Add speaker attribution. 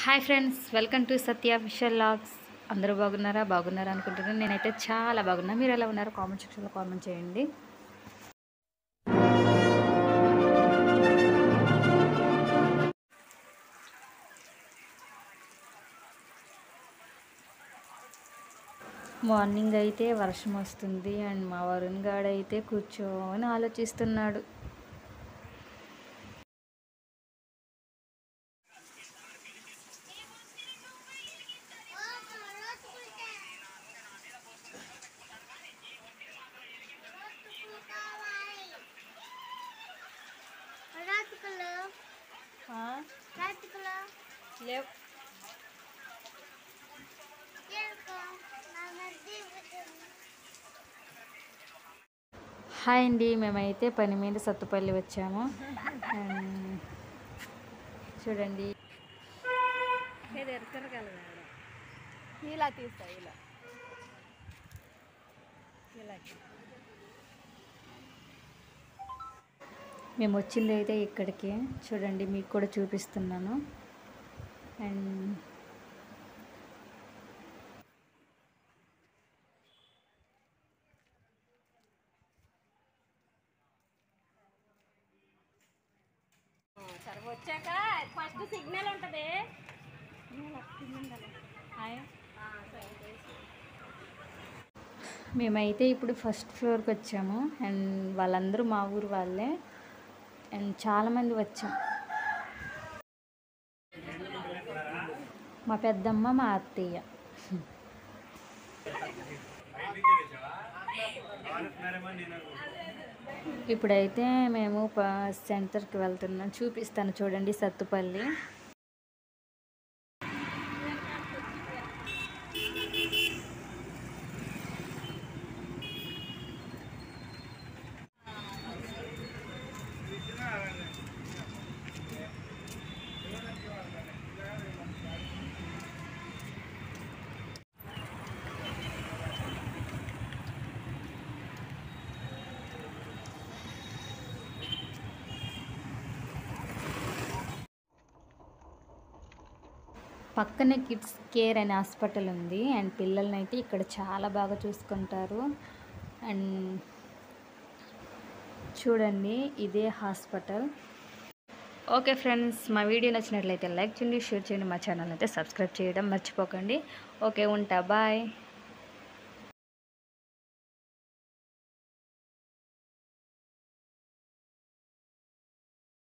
Speaker 1: hi friends welcome to Satya official vlogs అందరూ బాగున్నారా బాగున్నారా అనుకుంటున్నాను నేనైతే చాలా బాగున్నా మీరు ఎలా ఉన్నారో కామెంట్ సెక్షన్లో కామెంట్ చేయండి మార్నింగ్ అయితే వర్షం వస్తుంది అండ్ మా వరుణ్ గాడు అయితే కూర్చొని ఆలోచిస్తున్నాడు లేవు హాయ్ అండి మేమైతే పని మీద సత్తుపల్లి వచ్చాము అండ్ చూడండి
Speaker 2: ఇలా తీస్తా ఇలా ఇలా
Speaker 1: మేము వచ్చింది అయితే ఇక్కడికి చూడండి మీకు కూడా చూపిస్తున్నాను అండ్
Speaker 2: సరే వచ్చాక ఫస్ట్ సిగ్నల్ ఉంటుంది
Speaker 1: మేమైతే ఇప్పుడు ఫస్ట్ ఫ్లోర్కి వచ్చాము అండ్ వాళ్ళందరూ మా ఊరు వాళ్ళే అండ్ చాలామంది వచ్చాం మా పెద్దమ్మ మా అత్తయ్య ఇప్పుడైతే మేము ప- సెంటర్కి వెళ్తున్నాం చూపిస్తాను చూడండి సత్తుపల్లి పక్కనే కిడ్స్ కేర్ అనే హాస్పిటల్ ఉంది అండ్ పిల్లల్ని అయితే ఇక్కడ చాలా బాగా చూసుకుంటారు అండ్ చూడండి ఇదే హాస్పిటల్ ఓకే ఫ్రెండ్స్ మా వీడియో నచ్చినట్లయితే లైక్ చేయండి షేర్ చేయండి మా ఛానల్ అయితే సబ్స్క్రైబ్ చేయడం మర్చిపోకండి ఓకే ఉంటా బాయ్